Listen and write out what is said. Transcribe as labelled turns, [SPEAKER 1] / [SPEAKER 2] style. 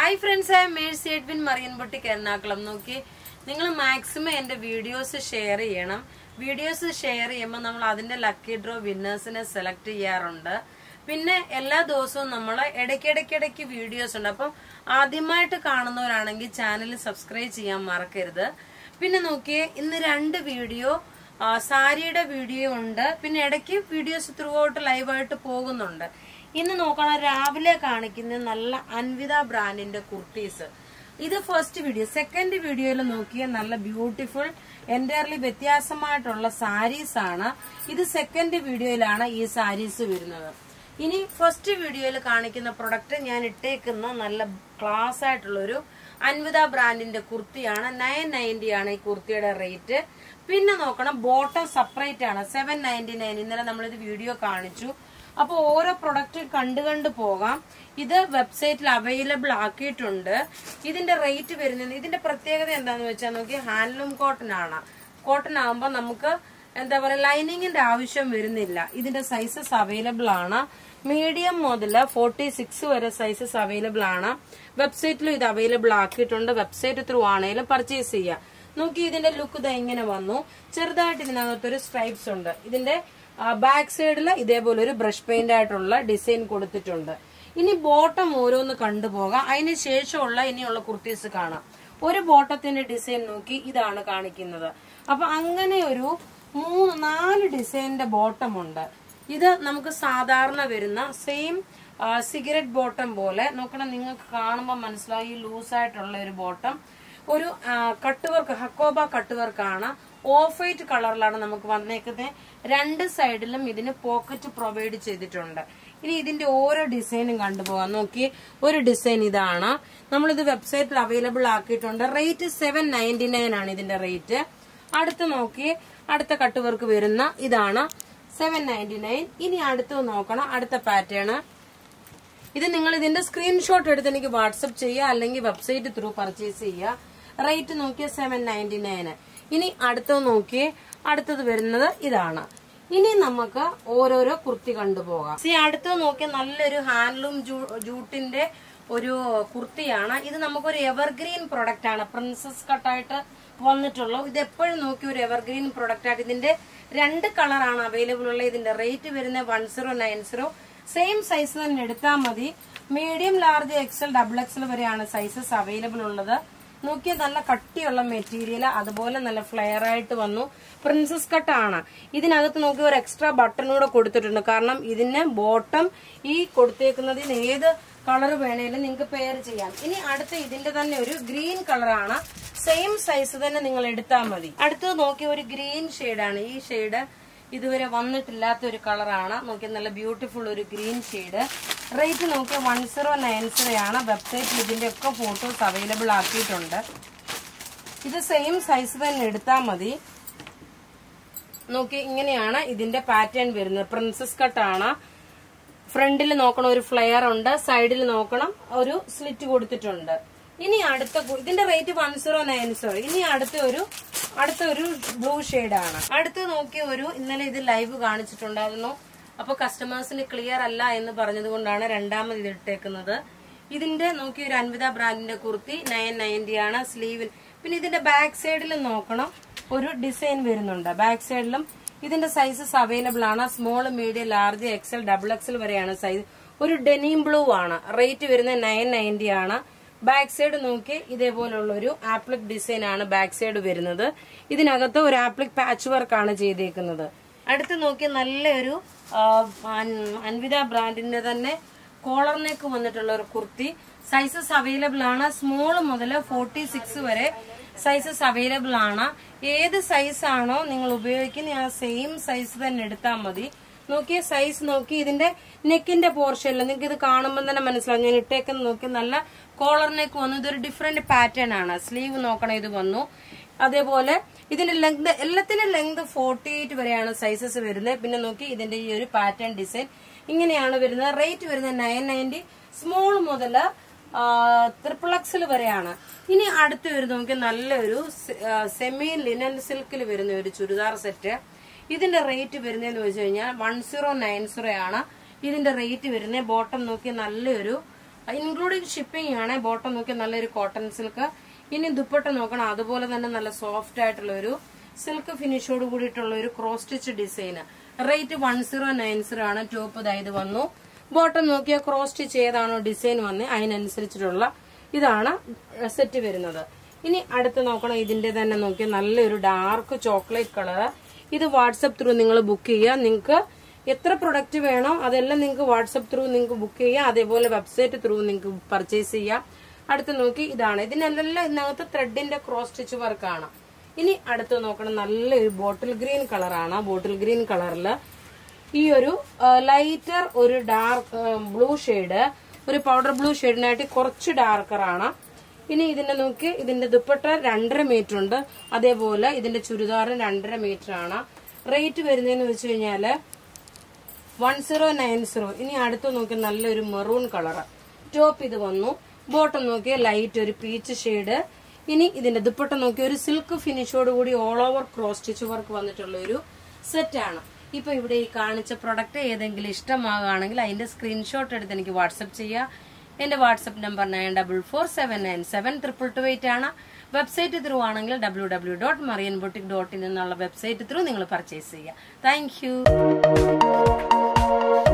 [SPEAKER 1] hi friends I Mercy Edwin Marian boutique Ernakulam നോക്കി നിങ്ങൾ maximum എന്റെ വീഡിയോസ് ഷെയർ ചെയ്യണം വീഡിയോസ് ഷെയർ ചെയ്യുമ്പോൾ നമ്മൾ അതിന്റെ ലക്കി ഡ്രോ വിന്നേഴ്സിനെ സെലക്ട് ചെയ്യാറുണ്ട് പിന്നെ എല്ലാ ദിവസവും നമ്മൾ ഇടയ്ക്കിടയ്ക്കിടയ്ക്ക് വീഡിയോസ് ഉണ്ട് അപ്പം ആദ്യമായിട്ട് കാണുന്നവരാണെങ്കിൽ ചാനൽ സബ്സ്ക്രൈബ് ചെയ്യാൻ മറക്കരുത് പിന്നെ നോക്കിയേ ഇന്ന് രണ്ട് വീഡിയോ ആ, സാരിയുടെ വീഡിയോ ഉണ്ട് പിന്നെ ഇടയ്ക്ക് വീഡിയോസ് ത്രൂ ഔട്ട് ലൈവായിട്ട് പോകുന്നുണ്ട് ഇന്ന് നോക്കണം രാവിലെ കാണിക്കുന്ന നല്ല അൻവിത ബ്രാൻഡിന്റെ കുർത്തീസ് ഇത് ഫസ്റ്റ് വീഡിയോ സെക്കൻഡ് വീഡിയോയിൽ നോക്കിയ നല്ല ബ്യൂട്ടിഫുൾ എൻറ്റയർലി വ്യത്യാസമായിട്ടുള്ള സാരീസ് ആണ് ഇത് സെക്കൻഡ് വീഡിയോയിലാണ് ഈ സാരീസ് വരുന്നത് ഇനി ഫസ്റ്റ് വീഡിയോയിൽ കാണിക്കുന്ന പ്രൊഡക്റ്റ് ഞാൻ ഇട്ടേക്കുന്ന നല്ല ക്ലാസ് ആയിട്ടുള്ള ഒരു അൻവിത ബ്രാൻഡിന്റെ കുർത്തിയാണ് നയൻ നയൻറ്റി ആണ് ഈ കുർത്തിയുടെ റേറ്റ് പിന്നെ നോക്കണം ബോട്ടം സെപ്പറേറ്റ് ആണ് സെവൻ നയൻറ്റി നയൻ ഇന്നലെ നമ്മളിത് വീഡിയോ കാണിച്ചു അപ്പോൾ ഓരോ പ്രൊഡക്റ്റ് കണ്ടു കണ്ടു പോകാം ഇത് വെബ്സൈറ്റിൽ അവൈലബിൾ ആക്കിയിട്ടുണ്ട് ഇതിന്റെ റേറ്റ് വരുന്നത് ഇതിന്റെ പ്രത്യേകത എന്താണെന്ന് വെച്ചാൽ നോക്കി ഹാൻഡ്ലൂം കോട്ടൺ ആണ് കോട്ടൺ ആകുമ്പോൾ നമുക്ക് എന്താ പറയുക ലൈനിങ്ങിന്റെ ആവശ്യം വരുന്നില്ല ഇതിന്റെ സൈസസ് അവൈലബിൾ ആണ് മീഡിയം മുതൽ ഫോർട്ടി സിക്സ് വരെ സൈസസ് അവൈലബിൾ ആണ് വെബ്സൈറ്റിലും ഇത് അവൈലബിൾ ആക്കിയിട്ടുണ്ട് വെബ്സൈറ്റ് ത്രൂ ആണെങ്കിലും പർച്ചേസ് ചെയ്യാം നോക്കി ഇതിന്റെ ലുക്ക് ഇതാ ഇങ്ങനെ വന്നു ചെറുതായിട്ട് ഇതിനകത്തൊരു സ്ട്രൈപ്സ് ഉണ്ട് ഇതിന്റെ ബാക്ക് സൈഡിൽ ഇതേപോലെ ഒരു ബ്രഷ് പെയിന്റ് ആയിട്ടുള്ള ഡിസൈൻ കൊടുത്തിട്ടുണ്ട് ഇനി ബോട്ടം ഓരോന്ന് കണ്ടുപോകാം അതിന് ശേഷമുള്ള ഇനിയുള്ള കുർത്തീസ് കാണാം ഒരു ബോട്ടത്തിന്റെ ഡിസൈൻ നോക്കി ഇതാണ് കാണിക്കുന്നത് അപ്പൊ അങ്ങനെ ഒരു മൂന്ന് നാല് ഡിസൈനിന്റെ ബോട്ടം ഉണ്ട് ഇത് നമുക്ക് സാധാരണ വരുന്ന സെയിം സിഗരറ്റ് ബോട്ടം പോലെ നോക്കണം നിങ്ങൾക്ക് കാണുമ്പോൾ മനസ്സിലായി ലൂസായിട്ടുള്ള ഒരു ബോട്ടം ഒരു കട്ട് വർക്ക് ഹക്കോബ കട്ട് വർക്കാണ് ഓഫ് വൈറ്റ് കളറിലാണ് നമുക്ക് വന്നേക്കുന്നത് രണ്ട് സൈഡിലും ഇതിന് പോക്കറ്റ് പ്രൊവൈഡ് ചെയ്തിട്ടുണ്ട് ഇനി ഇതിന്റെ ഓരോ ഡിസൈനും കണ്ടുപോകാം നോക്കി ഒരു ഡിസൈൻ ഇതാണ് നമ്മളിത് വെബ്സൈറ്റിൽ അവൈലബിൾ ആക്കിയിട്ടുണ്ട് റേറ്റ് സെവൻ നയൻറ്റി നയൻ ആണ് ഇതിന്റെ റേറ്റ് അടുത്ത് നോക്കി അടുത്ത കട്ട് വർക്ക് വരുന്ന ഇതാണ് സെവൻ നയൻറ്റി നയൻ ഇനി അടുത്ത് നോക്കണം അടുത്ത പാറ്റേൺ ഇത് നിങ്ങൾ ഇതിന്റെ സ്ക്രീൻഷോട്ട് എടുത്ത് എനിക്ക് വാട്സപ്പ് ചെയ്യുക അല്ലെങ്കിൽ വെബ്സൈറ്റ് ത്രൂ പർച്ചേസ് ചെയ്യുക റേറ്റ് നോക്കിയ സെവൻ നയൻറ്റി നയന് ഇനി അടുത്തത് നോക്കിയേ അടുത്തത് വരുന്നത് ഇതാണ് ഇനി നമുക്ക് ഓരോരോ കുർത്തി കണ്ടുപോകാം സി അടുത്തത് നോക്കിയ നല്ലൊരു ഹാൻഡ്ലൂം ജൂട്ടിന്റെ ഒരു കുർത്തിയാണ് ഇത് നമുക്കൊരു എവർഗ്രീൻ പ്രൊഡക്റ്റ് ആണ് പ്രിൻസസ് കട്ടായിട്ട് വന്നിട്ടുള്ളൂ ഇത് എപ്പോഴും നോക്കി ഒരു എവർഗ്രീൻ പ്രൊഡക്റ്റ് ആയിട്ട് ഇതിന്റെ രണ്ട് കളറാണ് അവൈലബിൾ ഉള്ളത് ഇതിന്റെ റേറ്റ് വരുന്നത് one zero nine zero same size തന്നെ എടുത്താൽ മതി medium large XL double XL വരെയാണ് സൈസസ് അവൈലബിൾ ഉള്ളത് നോക്കിയാൽ നല്ല കട്ടിയുള്ള മെറ്റീരിയൽ അതുപോലെ നല്ല ഫ്ലെയർ ആയിട്ട് വന്നു പ്രിൻസസ് കട്ടാണ് ഇതിനകത്ത് നോക്കി ഒരു എക്സ്ട്രാ ബട്ടൺ കൂടെ കൊടുത്തിട്ടുണ്ട് കാരണം ഇതിന് ബോട്ടം ഈ കൊടുത്തേക്കുന്നതിന് ഏത് കളർ വേണേലും നിങ്ങൾക്ക് പെയർ ചെയ്യാം ഇനി അടുത്ത ഇതിന്റെ തന്നെ ഒരു ഗ്രീൻ കളറാണ് സെയിം സൈസ് തന്നെ നിങ്ങൾ എടുത്താൽ മതി അടുത്തത് നോക്കിയ ഒരു ഗ്രീൻ ഷെയ്ഡാണ് ഈ ഷെയ്ഡ് ഇതുവരെ വന്നിട്ടില്ലാത്ത ഒരു കളറാണ് നോക്കി നല്ല ബ്യൂട്ടിഫുൾ ഒരു ഗ്രീൻ ഷെയ്ഡ് റേറ്റ് നോക്കിയ വൺ സീറോ നയൻ സീറോ ആണ് വെബ്സൈറ്റിൽ ഇതിന്റെ ഒക്കെ ഫോട്ടോസ് അവൈലബിൾ ആക്കിയിട്ടുണ്ട് ഇത് സെയിം സൈസ് തന്നെ എടുത്താൽ മതി നോക്കി ഇങ്ങനെയാണ് ഇതിന്റെ പാറ്റേൺ വരുന്നത് പ്രിൻസസ് കട്ടാണ് ഫ്രണ്ടിൽ നോക്കണം ഒരു ഫ്ലെയർ ഉണ്ട് സൈഡിൽ നോക്കണം ഒരു സ്ലിറ്റ് കൊടുത്തിട്ടുണ്ട് ഇനി അടുത്ത കു- ഇതിന്റെ rate one zero nine zero ഇനി അടുത്ത ഒരു അടുത്ത ഒരു ബ്ലൂ ആണ് അടുത്ത് നോക്കിയ ഒരു ഇന്നലെ ഇത് ലൈവ് കാണിച്ചിട്ടുണ്ടായിരുന്നു അപ്പൊ കസ്റ്റമേഴ്സിന് ക്ലിയർ അല്ല എന്ന് പറഞ്ഞത് കൊണ്ടാണ് രണ്ടാമത് ഇത് ഇട്ടേക്കുന്നത് ഇതിന്റെ നോക്കി ഒരു അൻവിത ബ്രാൻഡിന്റെ കുർത്തി നയൻ നയൻറ്റി ആണ് സ്ലീവിൽ പിന്നെ ഇതിന്റെ ബാക്ക് സൈഡിൽ നോക്കണം ഒരു ഡിസൈൻ വരുന്നുണ്ട് ബാക്ക് സൈഡിലും ഇതിന്റെ സൈസസ് അവൈലബിൾ ആണ് small medium large XL double XL വരെയാണ് സൈസ് ഒരു ഡെനീം ബ്ലൂ ആണ് റേറ്റ് വരുന്നത് നയൻ നയൻറ്റി ആണ് ബാക്ക് സൈഡ് നോക്കി ഇതേപോലുള്ള ഒരു ആപ്ലിക് ഡിസൈൻ ആണ് ബാക്ക് സൈഡ് വരുന്നത് ഇതിനകത്ത് ഒരു ആപ്ലിക് പാച്ച് വർക്ക് ആണ് ചെയ്തേക്കുന്നത് അടുത്ത് നോക്കി നല്ലൊരു ആ, അൻ- അൻവിത ബ്രാൻഡിന്റെ തന്നെ കോളർ നെക്ക് വന്നിട്ടുള്ള ഒരു കുർത്തി സൈസസ് അവൈലബിൾ ആണ് സ്മോൾ മുതൽ ഫോർട്ടി സിക്സ് വരെ സൈസസ് അവൈലബിൾ ആണ് ഏത് സൈസ് ആണോ നിങ്ങൾ ഉപയോഗിക്കുന്ന ആ സെയിം സൈസ് തന്നെ എടുത്താൽ മതി നോക്കിയ സൈസ് നോക്കി ഇതിന്റെ നെക്കിന്റെ പോർഷനിൽ നിങ്ങൾക്ക് ഇത് കാണുമ്പോൾ തന്നെ മനസ്സിലാവും ഞാൻ ഇട്ടേക്കുന്ന നോക്കി നല്ല കോളർ നെക്ക് വന്നു ഇതൊരു ഡിഫറെന്റ് പാറ്റേൺ ആണ് സ്ലീവ് നോക്കണം ഇത് വന്നു അതേപോലെ ഇതിന്റെ ലെങ്ത് എല്ലാത്തിന്റെ ലെങ്ത് ഫോർട്ടി എയ്റ്റ് വരെയാണ് സൈസസ് വരുന്നത് പിന്നെ നോക്കി ഇതിന്റെ ഈ ഒരു പാറ്റേൺ ഡിസൈൻ ഇങ്ങനെയാണ് വരുന്നത് റേറ്റ് വരുന്നത് നയൻ നയൻറ്റി സ്മോൾ മുതൽ ട്രിപ്പിൾ എക്സൽ വരെയാണ് ഇനി അടുത്ത് വരുന്ന നോക്കി നല്ലൊരു സെമി ലിനൻ സിൽക്കിൽ വരുന്ന ഒരു ചുരിദാർ സെറ്റ് ഇതിന്റെ റേറ്റ് വരുന്നതെന്ന് വെച്ച് കഴിഞ്ഞാൽ വൺ സീറോ നയൻ സീറോ ആണ് ഇതിന്റെ റേറ്റ് വരുന്നത് ബോട്ടം നോക്കി നല്ലൊരു ഇൻക്ലൂഡിങ് ഷിപ്പിംഗ് ആണ് ബോട്ടം നോക്കി നല്ലൊരു കോട്ടൺ സിൽക്ക് ഇനി ദുപ്പട്ട നോക്കണം അതുപോലെ തന്നെ നല്ല സോഫ്റ്റ് ആയിട്ടുള്ള ഒരു സിൽക്ക് ഫിനിഷോട് കൂടിയിട്ടുള്ള ഒരു cross stitch design rate one zero nine zero ആണ് ടോപ്പ് ഇതായത് വന്നു ബോട്ടം നോക്കിയാൽ ക്രോസ് സ്റ്റിച്ച് ഏതാണോ ഡിസൈൻ വന്ന് അതിനനുസരിച്ചിട്ടുള്ള ഇതാണ് സെറ്റ് വരുന്നത് ഇനി അടുത്ത് നോക്കണം ഇതിന്റെ തന്നെ നോക്കിയാൽ നല്ലൊരു ഡാർക്ക് ചോക്ലേറ്റ് കളർ ഇത് വാട്സപ്പ് ത്രൂ നിങ്ങൾ ബുക്ക് ചെയ്യുക നിങ്ങൾക്ക് എത്ര പ്രൊഡക്റ്റ് വേണം അതെല്ലാം നിങ്ങൾക്ക് വാട്സപ്പ് ത്രൂ നിങ്ങൾക്ക് ബുക്ക് ചെയ്യാം അതേപോലെ വെബ്സൈറ്റ് ത്രൂ നിങ്ങൾക്ക് പർച്ചേസ് ചെയ്യാം അടുത്ത് നോക്കി ഇതാണ് ഇതിനെല്ലാം ഇതിനകത്ത് ത്രെഡിന്റെ ക്രോസ് സ്റ്റിച്ച് വർക്കാണ് ഇനി അടുത്ത് നോക്കണം നല്ലൊരു ബോട്ടിൽ ഗ്രീൻ കളറാണ് ബോട്ടിൽ ഗ്രീൻ കളറിൽ ഈ ഒരു ലൈറ്റർ ഒരു ഡാർക്ക് ബ്ലൂ ഷെയ്ഡ് ഒരു പൗഡർ ബ്ലൂ ഷെയ്ഡിനായിട്ട് കുറച്ച് ഡാർക്കർ ആണ് ഇനി ഇതിന്റെ നോക്കി ഇതിന്റെ ദുപ്പട്ട രണ്ടര മീറ്റർ ഉണ്ട് അതേപോലെ ഇതിന്റെ ചുരിദാറും രണ്ടര മീറ്റർ ആണ് റേറ്റ് വരുന്നതെന്ന് വെച്ച് കഴിഞ്ഞാല് വൺ സീറോ നയൻ സീറോ ഇനി അടുത്ത് നോക്കി നല്ലൊരു മെറൂൺ കളർ ടോപ്പ് ഇത് വന്നു ബോട്ടം നോക്കിയ ലൈറ്റ് ഒരു പീച്ച് ഷെയ്ഡ് ഇനി ഇതിന്റെ ദുപ്പട്ട നോക്കി ഒരു സിൽക്ക് ഫിനിഷോട് കൂടി all over cross stitch work വന്നിട്ടുള്ള ഒരു സെറ്റ് ആണ് ഇപ്പൊ ഇവിടെ ഈ കാണിച്ച പ്രൊഡക്റ്റ് ഏതെങ്കിലും ഇഷ്ടമാകുകയാണെങ്കിൽ അതിന്റെ സ്ക്രീൻഷോട്ട് എടുത്ത് എനിക്ക് വാട്സപ്പ് ചെയ്യുക എന്റെ WhatsApp number nine double four seven nine seven triple two eight ആണ് വെബ്സൈറ്റ് ത്രൂ ആണെങ്കിൽ W W dot Marian boutique dot in എന്നുള്ള വെബ്സൈറ്റ് ത്രൂ നിങ്ങൾ പർച്ചേസ് ചെയ്യുക താങ്ക് യു